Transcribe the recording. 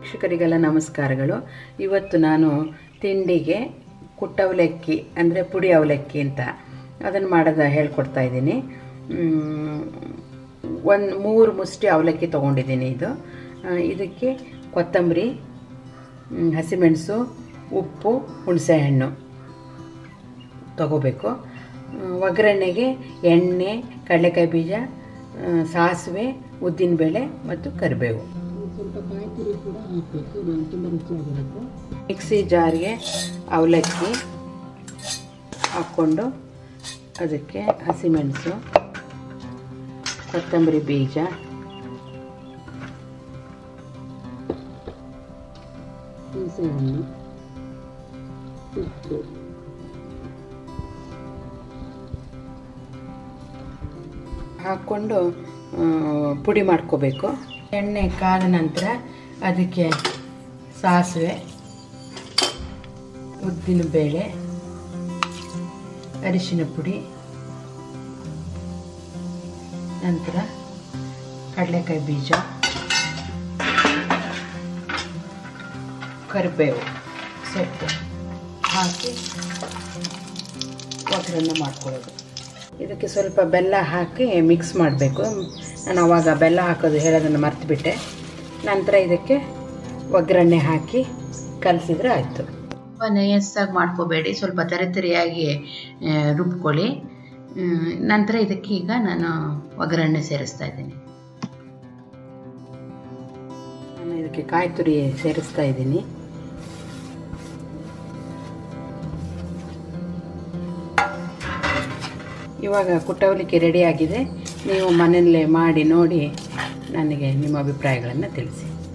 ವೀಕ್ಷಕರಿಗೆಲ್ಲ ನಮಸ್ಕಾರಗಳು ಇವತ್ತು ನಾನು ತಿಂಡಿಗೆ ಕುಟ್ಟ ಅವಲಕ್ಕಿ ಅಂದರೆ ಪುಡಿ ಅವಲಕ್ಕಿ ಅಂತ ಅದನ್ನು ಮಾಡೋದ ಹೇಳ್ಕೊಡ್ತಾ ಇದ್ದೀನಿ ಒಂದು ಮೂರು ಮುಷ್ಟಿ ಅವಲಕ್ಕಿ ತೊಗೊಂಡಿದ್ದೀನಿ ಇದು ಆ, ಇದಕ್ಕೆ ಕೊತ್ತಂಬರಿ ಮ್, ಹಸಿಮೆಣಸು ಉಪ್ಪು ಹುಣಸೆಹಣ್ಣು ತಗೋಬೇಕು ಆ, ಒಗ್ಗರಣೆಗೆ ಎಣ್ಣೆ ಕಡಲೆಕಾಯಿ ಬೀಜ ಆ, ಸಾಸಿವೆ ಉದ್ದಿನಬೇಳೆ ಮತ್ತು ಕರಿಬೇವು ಸ್ವಲ್ಪ ಕಾಯಿ ತುರಿ ಕೂಡ ಹಾಕಬೇಕು ನಾನು ತುಂಬ ರುಚಿಯಾಗಿರುತ್ತೆ ಮಿಕ್ಸಿ ಜಾರ್ಗೆ ಅವಲಕ್ಕಿ ಹಾಕ್ಕೊಂಡು ಅದಕ್ಕೆ ಹಸಿಮೆಣಸು ಕೊತ್ತಂಬರಿ ಬೀಜ ಹುಣಸೆಹಣ್ಣು ಉಪ್ಪು ಹಾಕ್ಕೊಂಡು ಆ, ಪುಡಿ ಮಾಡ್ಕೋಬೇಕು ಎಣ್ಣೆ ಕಾದ ನಂತರ ಅದಕ್ಕೆ ಸಾಸಿವೆ ಉದ್ದಿನ ಬೇಳೆ ಅರಿಶಿನ ಪುಡಿ ನಂತರ ಕಡಲೆಕಾಯಿ ಬೀಜ ಕರಿಬೇವು ಸೊಪ್ಪು ಹಾಕಿ ಒಗ್ಗರಣೆ ಮಾಡ್ಕೊಳ್ಳೋದು ಇದಕ್ಕೆ ಸ್ವಲ್ಪ ಬೆಲ್ಲ ಹಾಕಿ ಮಿಕ್ಸ್ ಮಾಡಬೇಕು ನಾನು ಅವಾಗ ಬೆಲ್ಲ ಹಾಕೋದು ಹೇಳೋದನ್ನು ಮರ್ತುಬಿಟ್ಟೆ ನಂತರ ಇದಕ್ಕೆ ಒಗ್ಗರಣೆ ಹಾಕಿ ಕಲಸಿದ್ರೆ ಆಯಿತು ತುಂಬ ನಯಸ್ಸಾಗಿ ಮಾಡ್ಕೋಬೇಡಿ ಸ್ವಲ್ಪ ತರಿತರಿಯಾಗಿ ಆ, ರುಬ್ಕೊಳ್ಳಿ ಹ್ಮ್, ನಂತರ ಇದಕ್ಕೆ ಈಗ ನಾನು ಒಗ್ಗರಣೆ ಸೇರಿಸ್ತಾ ಇದ್ದೀನಿ ನಾನು ಇದಕ್ಕೆ ಕಾಯಿ ತುರಿ ಸೇರಿಸ್ತಾ ಇದ್ದೀನಿ ಇವಾಗ ಕುಟ್ಟವಲಿಕೆ ರೆಡಿಯಾಗಿದೆ ನೀವು ಮನೆಯಲ್ಲೇ ಮಾಡಿ ನೋಡಿ ನನಗೆ ನಿಮ್ಮ ಅಭಿಪ್ರಾಯಗಳನ್ನು ತಿಳಿಸಿ